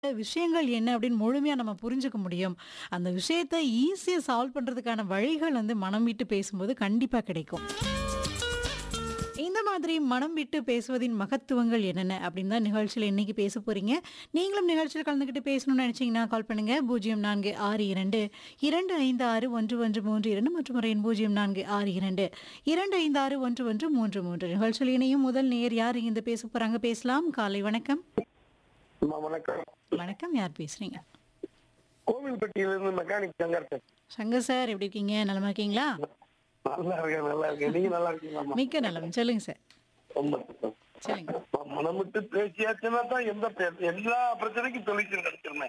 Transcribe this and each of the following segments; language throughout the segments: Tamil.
விஷயங்கள் என்ன அப்படின்னு முழுமையா நம்ம புரிஞ்சுக்க முடியும். அந்த விஷயத்த ஈஸியா சால்வ் பண்றதுக்கான வழிகள் வந்து மனம் விட்டு பேசும்போது கண்டிப்பா கிடைக்கும். இந்த மாதிரி மனம் விட்டு பேசுவதின் மகத்துவங்கள் என்னென்ன அப்படின்னு தான் நிகழ்ச்சியில இன்னைக்கு பேச போறீங்க. நீங்களும் நிகழ்ச்சியில கலந்துக்கிட்டு பேசணும்னு நினைச்சீங்கன்னா கால் பண்ணுங்க 0462 256113 மற்றும் ஒரு எண் 0462 256113 நிகழ்ச்சியில் இணையும் முதல் நேயர் யார் இங்க பேச போறாங்க பேசலாம். காலை வணக்கம். அம்மா வணக்கம் வணக்கம் யார் பேசுறீங்க? கோவில்பட்டியிலிருந்து மெக்கானிக் சங்கர் பேசுறேன். சங்கர் சார் எப்படி இருக்கீங்க? நலமா இருக்கீங்களா? நல்லா இருக்கேன் நல்லா இருக்கேன் நீங்க நல்லா இருக்கீங்களாம்மா மிக்க நலம் சொல்லுங்க சார். ரொம்ப சந்தோஷம். சொல்லுங்க. அம்மா, மனம் விட்டு பேசியாச்சுன்னா தான் எந்த பே- எல்லா பிரச்சனைக்கும் சொல்யூஷன் கிடைச்சிருமே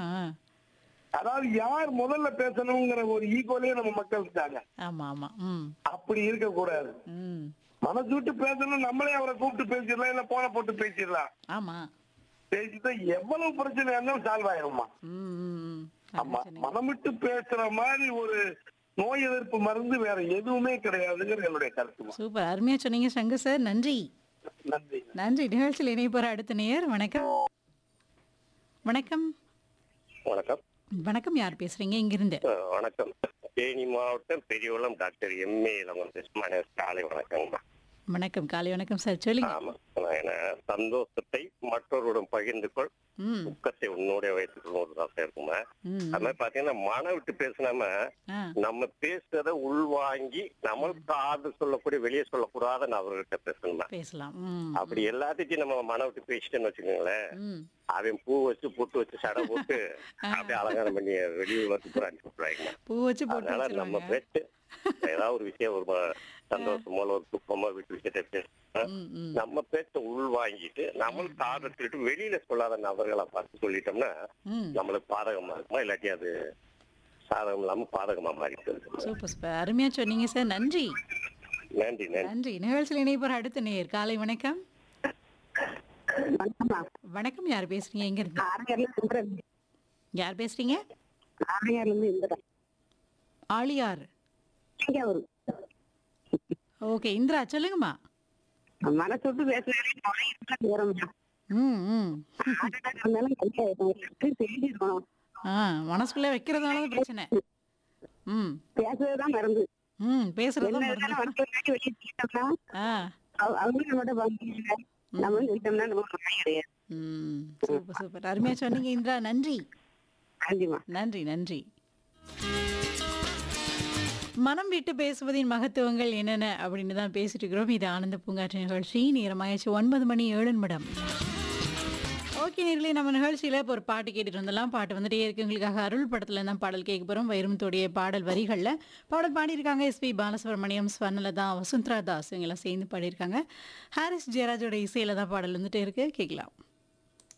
அதாவது யார் முதல்ல பேசணுங்கிற ஒரு ஈகோலயே நம்ம மக்கள் இருக்காங்க ஆமா ஆமா. ம். அப்படி இருக்க கூடாது ம். மனசு விட்டு பேசணும் நம்மளே அவரை கூப்பிட்டு பேசிடலாம் இல்ல போன போட்டு பேசிடலாம் ஆமா. பேசிட்டா எவ்வளவு பிரச்சனை இருந்தாலும் சால்வ் ஆயிரும்மா ம், ம், ம். ஆமா அருமை சொன்னீங்க. மனம் விட்டு பேசுற மாதிரி ஒரு நோய் எதிர்ப்பு மருந்து வேற எதுவுமே கிடையாதுங்கிறது என்னுடைய கருத்துமா சூப்பர் அருமையா சொன்னீங்க சங்கர் சார் நன்றி நன்றி நன்றி நிகழ்ச்சியில் இணைய போற அடுத்த நேயர் வணக்கம் வணக்கம் வணக்கம் வணக்கம் யார் பேசுறீங்க இங்கிருந்து அஹ் வணக்கம் தேனி மாவட்டம் பெரியகுளம் டாக்டர் எம்ஏ இளவன் கிருஷ்ணன் காலை வணக்கங்கம்மா வணக்கம் காலை வணக்கம் சார் சொல்லுங்க ஆமா நான் என்ன சந்தோஷத்தை மற்றவருடன் பகிர்ந்து கொள் ம் துக்கத்தை உன்னோட வைத்துக் கொள்வது ஆசை இருக்குமா ம் அது மாதிரி பாத்தீங்கன்னா மனம் விட்டு பேசினாம ஆ நம்ம பேசுறத உள்வாங்கி நம்மளுக்கு ஆறுதல் சொல்லக்கூடிய வெளியே சொல்லக்கூடாத நபர்கிட்ட பேசணுமா பேசலாம் ம் அப்படி எல்லாத்தையும் நம்ம மனம் விட்டு பேசிட்டேன்னு வச்சுக்கோங்களேன் ம் அவன் பூ வச்சு பொட்டு வச்சு சடை போட்டு அப்படியே அலங்காரம் பண்ணி வெளியூர் வந்து கூட அனுப்பி விட்டுறாங்க பூ வச்சு போட்டு அதனால நம்ம வச்சிருவாங்க பேச்சு ஏதாவது ஒரு விஷயம் ஒரு ம- சந்தோஷமோ இல்ல ஒரு துக்கமோ வீட்டு விஷயத்தை பேச ம் ம் நம்ம பேச்ச உள் வாங்கிட்டு நம்மளுக்கு ஆர்டர் சொல்லிட்டு வெளியில சொல்லாத நபர்களை பார்த்து சொல்லிட்டோம்னா ம் நம்மளுக்கு பாதகமா இருக்குமா இல்லாட்டி அது சாதகம் இல்லாம பாதகமா மாறிட்டு இருக்கு சூப்பர் சூப்பர் அருமையா சொன்னீங்க சார் நன்றி நன்றி நன்றி நன்றி நிகழ்ச்சியில் இணைய போற அடுத்த நேயர் காலை வணக்கம் வணக்கம்மா வணக்கம் யார் பேசுறீங்க எங்க இருந்து ஆணையர்ல இந்திரன் யார் பேசுறீங்க ஆணையர்ல இருந்து இந்திரன் ஆளியார் இங்க ஒரு ஓகே இந்திரா சொல்லுங்கம்மா மனசு விட்டு பேசுறேன் நேரம் ம் ம் இருந்தாலும் கையாயிடும் செய்தி இருக்கணும் ஆ மனசுக்குள்ள வைக்கிறதுனால தான் பிரச்சனை ம் பேசுறதுதான் மருந்து ம் பேசுறது என்ன தான் இருந்தாலும் மருந்து. வந்து முன்னாடி வெளியே சொல்லிட்டோம்னா ஆ அவ- அவங்களும் நம்மகிட்ட வாங்கிக்கல நம்மளும் சொல்லிட்டோம்னா நம்ம வாய் கிடையாது ம் சூப்பர் சூப்பர் அருமையா சொன்னீங்க இந்திரா நன்றி நன்றிமா நன்றி நன்றி மனம் விட்டு பேசுவதின் மகத்துவங்கள் என்னென்ன அப்படின்னு தான் பேசிட்டு இருக்கிறோம் இது ஆனந்த பூங்காற்று நிகழ்ச்சி நேரமாயிடுச்சு ஒன்பது மணி ஏழு நிமிடம் ஓகே நேர்களே நம்ம நிகழ்ச்சியில் இப்போ ஒரு பாட்டு கேட்டுட்டு இருந்தலாம் பாட்டு வந்துட்டே இருக்கு உங்களுக்காக அருள் படத்தில் தான் பாடல் கேட்க போகிறோம் வைரமுத்தோடைய பாடல் வரிகளில் பாடல் பாடியிருக்காங்க எஸ்பி பாலசுப்ரமணியம் ஸ்வர்ணலதா வசுந்தரா தாஸ் இவங்கெல்லாம் சேர்ந்து பாடியிருக்காங்க ஹாரிஸ் ஜெயராஜோட இசையில் தான் பாடல் வந்துட்டே இருக்கு கேட்கலாம்